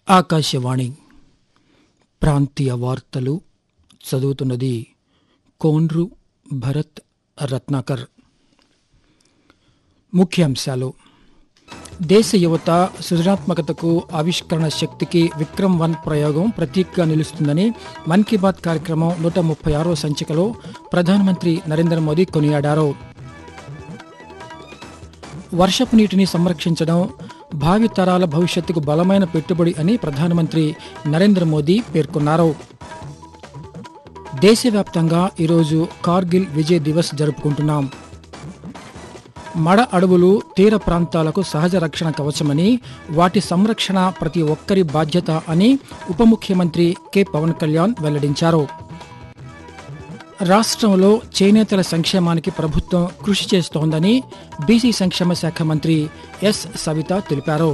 ఆకాశవాణి ప్రాంతీయ వార్తలు చదువుతున్నది కోండ్రు భరత్ రత్నాకర్ ముఖ్యాంశాలు దేశ యువత సృజనాత్మకతకు ఆవిష్కరణ శక్తికి విక్రమ్ వన్ ప్రయోగం ప్రతీకగా నిలుస్తుందని మన్ కీ బాత్ కార్యక్రమం నూట ముప్పై ఆరో సంచికలో ప్రధానమంత్రి నరేంద్ర మోదీ కొనియాడారు వర్షపు నీటిని సంరక్షించడం భావి తరాల భవిష్యత్తుకు బలమైన పెట్టుబడి అని ప్రధానమంత్రి నరేంద్ర మోదీ పేర్కొన్నారు దేశవ్యాప్తంగా ఈరోజు కార్గిల్ విజయ్ దివస్ జరుపుకుంటున్నాం మడ అడవులు తీర ప్రాంతాలకు సహజ రక్షణ కవచమని వాటి సంరక్షణ ప్రతి ఒక్కరి బాధ్యత అని ఉప ముఖ్యమంత్రి కె పవన్ కళ్యాణ్ వెల్లడించారు రాష్ట్రంలో చేనేతల సంక్షేమానికి ప్రభుత్వం కృషి చేస్తోందని బీసీ సంక్షేమ శాఖ మంత్రి ఎస్ సవిత తెలిపారు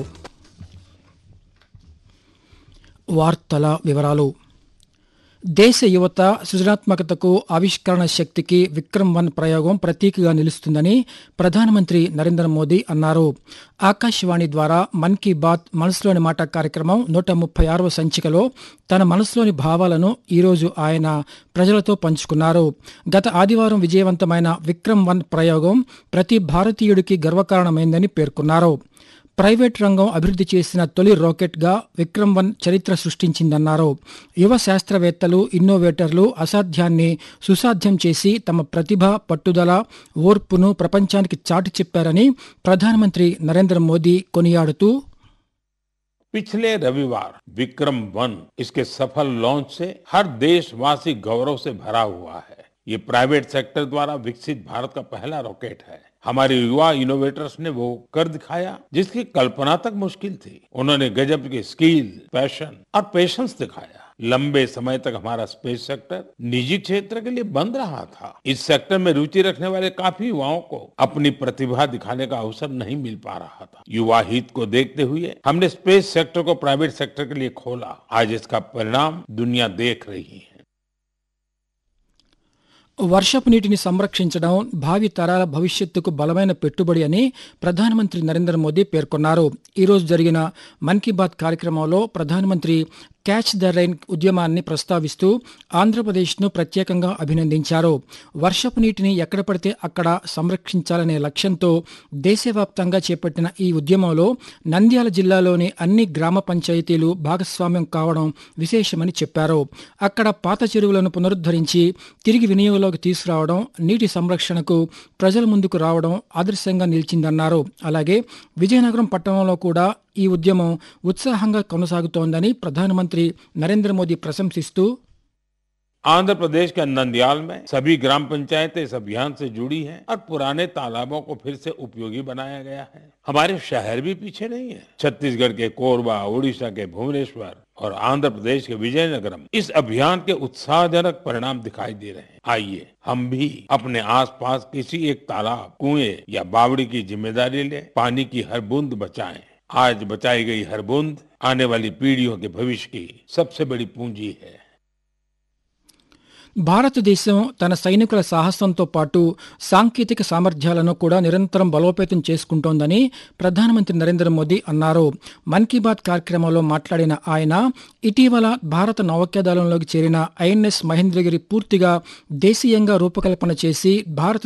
వార్తల వివరాలు దేశ యువత సృజనాత్మకతకు ఆవిష్కరణ శక్తికి విక్రమ్ వన్ ప్రయోగం ప్రతీకగా నిలుస్తుందని ప్రధానమంత్రి నరేంద్ర మోదీ అన్నారు ఆకాశవాణి ద్వారా మన్ కీ బాత్ మనసులోని మాట కార్యక్రమం నూట ముప్పై ఆరవ సంచికలో తన మనసులోని భావాలను ఈరోజు ఆయన ప్రజలతో పంచుకున్నారు గత ఆదివారం విజయవంతమైన విక్రమ్ వన్ ప్రయోగం ప్రతి భారతీయుడికి గర్వకారణమైందని పేర్కొన్నారు ప్రైవేట్ రంగం అభివృద్ధి చేసిన తొలి రాకెట్గా విక్రమ్ వన్ చరిత్ర సృష్టించిందన్నారు యువ శాస్త్రవేత్తలు ఇన్నోవేటర్లు అసాధ్యాన్ని సుసాధ్యం చేసి తమ ప్రతిభ పట్టుదల ఓర్పును ప్రపంచానికి చాటి చెప్పారని ప్రధానమంత్రి నరేంద్ర మోదీ కొనియాడుతూ पिछले रविवार विक्रम वन इसके सफल लॉन्च से हर देशवासी गौरव से भरा हुआ है ये प्राइवेट सेक्टर द्वारा विकसित भारत का पहला रॉकेट है हमारे युवा इनोवेटर्स ने वो कर दिखाया जिसकी कल्पना तक मुश्किल थी उन्होंने गजब की स्किल पैशन और पेशेंस दिखाया लंबे समय तक हमारा स्पेस सेक्टर निजी क्षेत्र के लिए बंद रहा था इस सेक्टर में रुचि रखने वाले काफी युवाओं को अपनी प्रतिभा दिखाने का अवसर नहीं मिल पा रहा था युवा हित को देखते हुए हमने स्पेस सेक्टर को प्राइवेट सेक्टर के लिए खोला आज इसका परिणाम दुनिया देख रही है వర్షపు నీటిని సంరక్షించడం భావి తరాల భవిష్యత్తుకు బలమైన పెట్టుబడి అని ప్రధానమంత్రి నరేంద్ర మోదీ పేర్కొన్నారు ఈరోజు జరిగిన మన్ కీ బాత్ కార్యక్రమంలో ప్రధానమంత్రి క్యాచ్ ద రైన్ ఉద్యమాన్ని ప్రస్తావిస్తూ ఆంధ్రప్రదేశ్ను ప్రత్యేకంగా అభినందించారు వర్షపు నీటిని ఎక్కడ పడితే అక్కడ సంరక్షించాలనే లక్ష్యంతో దేశవ్యాప్తంగా చేపట్టిన ఈ ఉద్యమంలో నంద్యాల జిల్లాలోని అన్ని గ్రామ పంచాయతీలు భాగస్వామ్యం కావడం విశేషమని చెప్పారు అక్కడ పాత చెరువులను పునరుద్ధరించి తిరిగి వినియోగంలోకి తీసుకురావడం నీటి సంరక్షణకు ప్రజల ముందుకు రావడం ఆదర్శంగా నిలిచిందన్నారు అలాగే విజయనగరం పట్టణంలో కూడా ఈ ఉద్యమం ఉత్సాహంగా కొనసాగుతోందని ప్రధానమంత్రి నరేంద్ర మోదీ ప్రశంసిస్తూ आंध्र प्रदेश के नंदयाल में सभी ग्राम पंचायतें इस अभियान से जुड़ी हैं और पुराने तालाबों को फिर से उपयोगी बनाया गया है हमारे शहर भी पीछे नहीं है छत्तीसगढ़ के कोरबा उड़ीसा के भुवनेश्वर और आंध्र प्रदेश के विजयनगरम इस अभियान के उत्साहजनक परिणाम दिखाई दे रहे हैं आइए हम भी अपने आसपास किसी एक तालाब कुएं या बावड़ी की जिम्मेदारी ले पानी की हर बूंद बचाएं आज बचाई गई हर बूंद आने वाली पीढ़ियों के भविष्य की सबसे बड़ी पूंजी है భారతదేశం తన సైనికుల సాహసంతో పాటు సాంకేతిక సామర్థ్యాలను కూడా నిరంతరం బలోపేతం చేసుకుంటోందని ప్రధానమంత్రి నరేంద్ర మోదీ అన్నారు మన్ కీ బాత్ కార్యక్రమంలో మాట్లాడిన ఆయన ఇటీవల భారత నౌకాదళంలోకి చేరిన ఐఎన్ఎస్ మహేంద్రగిరి పూర్తిగా దేశీయంగా రూపకల్పన చేసి భారత